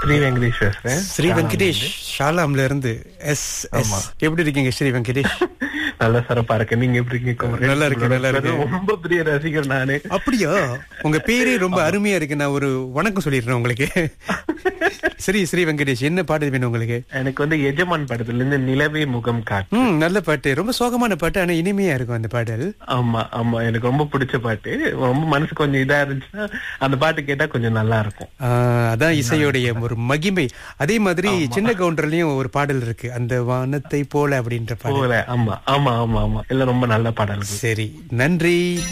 ஸ்ரீ வெங்கடேஷ் பேசுறேன் ஸ்ரீ வெங்கடேஷ் ஷாலாம்ல இருந்து S S எப்படி இருக்கீங்க ஸ்ரீ வெங்கடேஷ் நல்ல சிறப்பா இருக்கு நீங்க எப்படி இருக்கீங்க குமரன்? நல்லா இருக்கேன், நல்லா உங்களோட இருக்கேன். ரொம்ப பெரிய ரசிகர் நானு அப்படியா உங்க பேரே ரொம்ப அருமையா இருக்கு நான் ஒரு வணக்கம் சொல்லிடுறேன் உங்களுக்கு சரி ஸ்ரீ வெங்கடேஷ் என்ன பாட்டு வேணும் உங்களுக்கு எனக்கு வந்து எஜமான் படத்துல இருந்து நிலவே முகம் காட்டு ம் நல்ல பாட்டு ரொம்ப சோகமான பாட்டு ஆனா இனிமையா இருக்கும் அந்த பாடல் ஆமா ஆமா எனக்கு ரொம்ப பிடிச்ச பாட்டு ரொம்ப மனசு கொஞ்சம் இதா இருந்துச்சுன்னா அந்த பாட்டு கேட்டா கொஞ்சம் நல்லா இருக்கும் ஆ, அதான் இசையோடைய ஒரு மகிமை அதே மாதிரி சின்ன கவுண்டர்லயும் ஒரு பாடல் இருக்கு அந்த வானத்தை போல அப்படின்ற பாடல் போல ஆமா ஆமா ஆமா ஆமா எல்லாம் ரொம்ப நல்ல பாடல்கள் சரி நன்றி